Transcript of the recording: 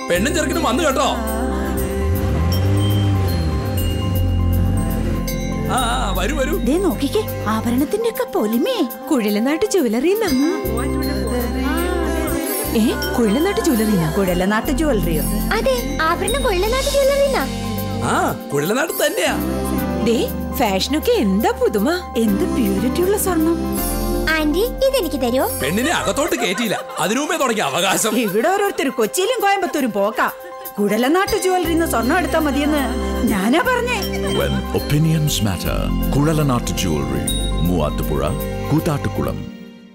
പെണ്ണും ചെറുക്കനും വന്നു കേട്ടോ ആ ആ, വരൂ വരൂ ദേ നോക്കിക്കേ ആഭരണത്തിന്റെ ഒക്കെ പൊലിമേ കുഴലനാട്ട് ജ്വല്ലറി ഏ കുഴലനാട്ട് ജ്വല്ലറി കുഴലനാട്ട് ജ്വല്ലറിയോ അതെ ആഭരണം കൊള്ളനാട്ട് ജ്വല്ലറിന്നാ ആ കുഴലനാട് തന്നെയാ ദേ ഫാഷനൊക്കെ എന്താ പുതുമ എന്ത് പ്യൂരിറ്റി ഉള്ള സ്വർണം ആന്റി ഇതെനിക്ക് തരുമോ പെണ്ണിനെ അകത്തോട്ട് കയറ്റിയില്ല അതിനു മുമ്പേ തുടങ്ങിയ അവകാശം ഇവിടെ ഓരോരുത്തർ കൊച്ചിയിലും കോയമ്പത്തൂരും പോക്കാം കുഴലനാട്ട് ജ്വല്ലറിന്ന് സ്വർണം എടുത്താൽ മതിയെന്ന് ഞാനാ പറഞ്ഞേ When opinions matter, Kudalanat Jewelry, Muatupura, Kutatukkulam.